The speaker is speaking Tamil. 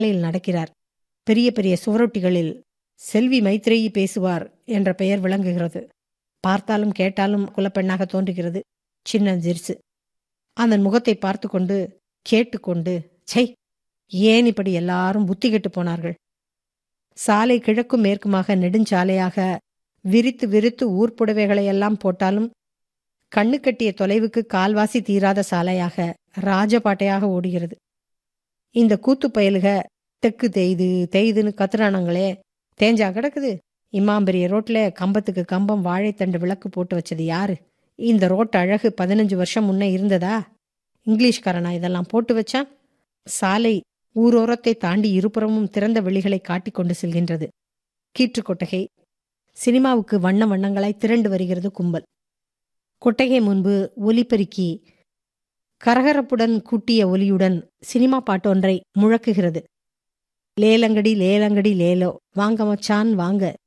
சாலையில் நடக்கிறார் பெரிய பெரிய சுவரொட்டிகளில் செல்வி மைத்ரேயி பேசுவார் என்ற பெயர் விளங்குகிறது பார்த்தாலும் கேட்டாலும் குலப்பெண்ணாக தோன்றுகிறது சின்ன ஜிர்சு அதன் முகத்தை பார்த்து கொண்டு கேட்டுக்கொண்டு சை ஏன் இப்படி எல்லாரும் புத்தி கெட்டு போனார்கள் சாலை கிழக்கும் மேற்குமாக நெடுஞ்சாலையாக விரித்து விரித்து ஊர்ப்புடவைகளையெல்லாம் போட்டாலும் கண்ணு கட்டிய தொலைவுக்கு கால்வாசி தீராத சாலையாக ராஜபாட்டையாக ஓடுகிறது இந்த கூத்து பயலுக தெக்கு தேய்து தேய்துன்னு கத்துறானாங்களே தேஞ்சா கிடக்குது இம்மாம்பெரிய ரோட்ல கம்பத்துக்கு கம்பம் வாழைத்தண்டு விளக்கு போட்டு வச்சது யாரு இந்த ரோட்டு அழகு பதினஞ்சு வருஷம் முன்ன இருந்ததா இங்கிலீஷ்காரனா இதெல்லாம் போட்டு வச்சான் சாலை ஊரோரத்தை தாண்டி இருபுறமும் திறந்த வெளிகளை காட்டிக் கொண்டு செல்கின்றது கீற்று கொட்டகை சினிமாவுக்கு வண்ண வண்ணங்களாய் திரண்டு வருகிறது கும்பல் கொட்டகை முன்பு ஒலிபெருக்கி கரகரப்புடன் கூட்டிய ஒலியுடன் சினிமா பாட்டொன்றை முழக்குகிறது லேலங்கடி லேலங்கடி லேலோ வாங்க மச்சான் வாங்க